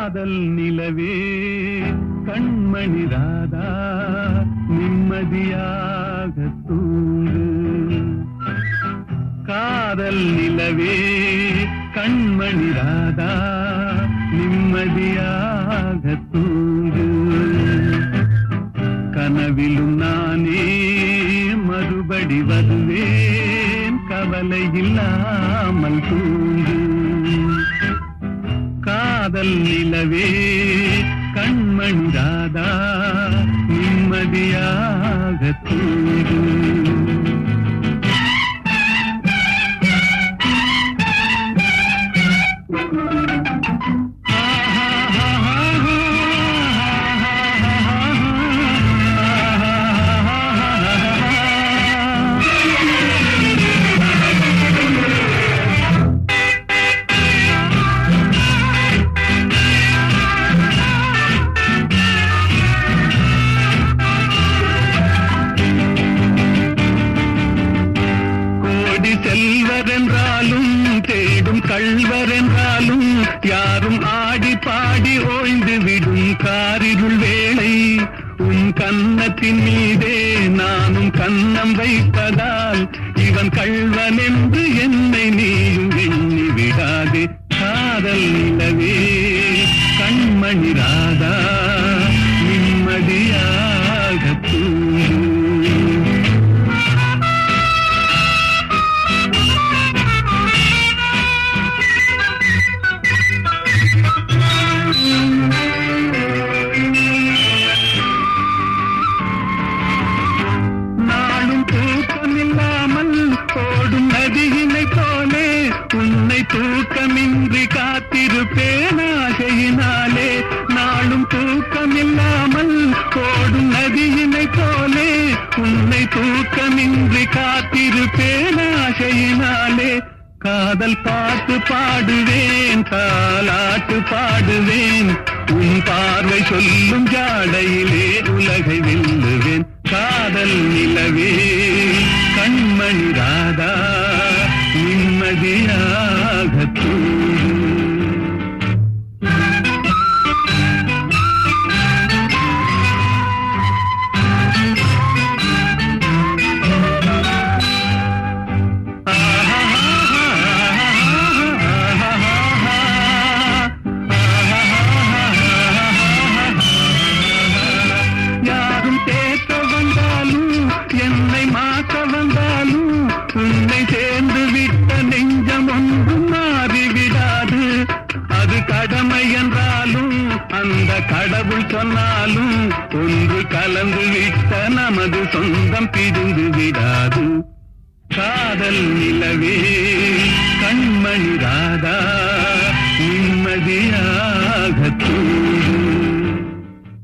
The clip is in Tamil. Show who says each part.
Speaker 1: காதல் நிலவே கண்மணி ராதா நிம்மதியாக தூங்கு காதல் நிலவே கண்மணி ராதா நிம்மதியாக தூங்கு கனவிலும் நானே மறுபடி வருவேன் கவலை இல்லாமல் தூங்கு காதல் நிலவே கண்மணி ராதா நிம்மதியாக தூங்கு கோடி செல்வர் என்றாலும் தேடும் கள்வர் என்றாலும் யாரும் ஆடி பாடி ஓய்ந்து விடும் காரிருள் வேளை உன் கன்னத்தின் மீதே நானும் கன்னம் வைப்பதால் இவன் கள்வன் என்று என்னை நீயும் எண்ணி விடாதே காதல் நிலவே கண்மணி ராதா நிம்மதியாக தூங்கு நாளும் தூக்கமில்லாமல் ஓடும் நதியினை போலே உன்னை தூக்கமின்றி காத்திருப்பேன் ஆசையினாலே நாளும் தூக்கமில்லாமல் ஓடும் நதியினை போலே உன்னை தூக்கமின்றி காத்திருப்பேன் ஆசையினாலே காதல் பாட்டு பாடுவேன் தாலாட்டு பாடுவேன் உன் பார்வை சொல்லும் ஜாடையிலே உலகை வெல்லுவேன் காதல் நிலவே கண்மணி ராதா நிம்மதியாக தூங்கு யாரும் தேக்க வந்தாலும் என்னை மாற்ற வந்தாலும் உன்னை சேர்ந்து விட்ட நெஞ்சம் ஒன்றும் மாறிவிடாது அது கடமை என்றாலும் அந்த கடவுள் சொன்னாலும் ஒன்று கலந்து விட்ட நமது சொந்தம் பிரிந்து விடாது காதல் நிலவே கண்மணி ராதா நிம்மதியாக தூங்கு